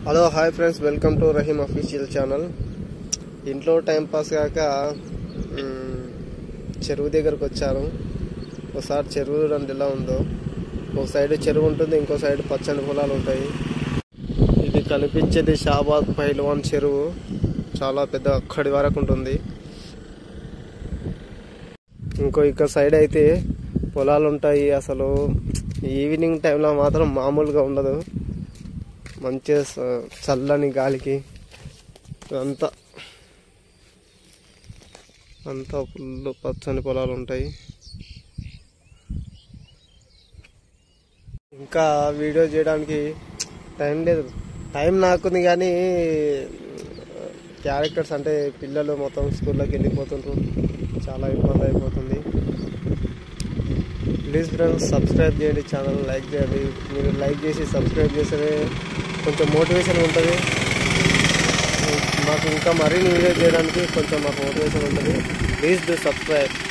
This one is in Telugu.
hello hi friends welcome to Rahim official channel ఇంట్లో టైం పాస్ కాక మ్, చెరువు దగ్గరకు వచ్చాను ఒకసారి చెరువు చూడండి ఎలా ఉందో ఒక సైడ్ చెరువు ఉంటుంది ఇంకో సైడ్ పచ్చని పొలాలు ఉంటాయి ఇది కనిపించేది షాబాద్ పైల్వాన్ చెరువు చాలా పెద్ద అక్కడి వరకు ఉంటుంది ఇంకో ఇక్కడ సైడ్ అయితే పొలాలు ఉంటాయి అసలు ఈవినింగ్ టైంలో మాత్రం మామూలుగా ఉండదు మంచిగా స- చల్లని గాలికి అంతా అంతా ఫుల్ పచ్చని పొలాలు ఉంటాయి ఇంకా వీడియో చేయడానికి టైం లేదు టైం నాకుంది కానీ క్యారెక్టర్స్ అంటే పిల్లలు మొత్తం స్కూల్లోకి వెళ్ళిపోతుంటారు చాలా ఇబ్బంది అయిపోతుంది ప్లీజ్ ఫ్రెండ్స్ సబ్స్క్రైబ్ చేయండి ఛానల్ లైక్ చేయండి మీరు లైక్ చేసి సబ్స్క్రైబ్ చేస్తే కొంచెం మోటివేషన్ ఉంటుంది మాకు ఇంకా మరిన్ని వీడియో చేయడానికి కొంచెం మాకు మోటివేషన్ ఉంటుంది ప్లీజ్ డూ సబ్స్క్రైబ్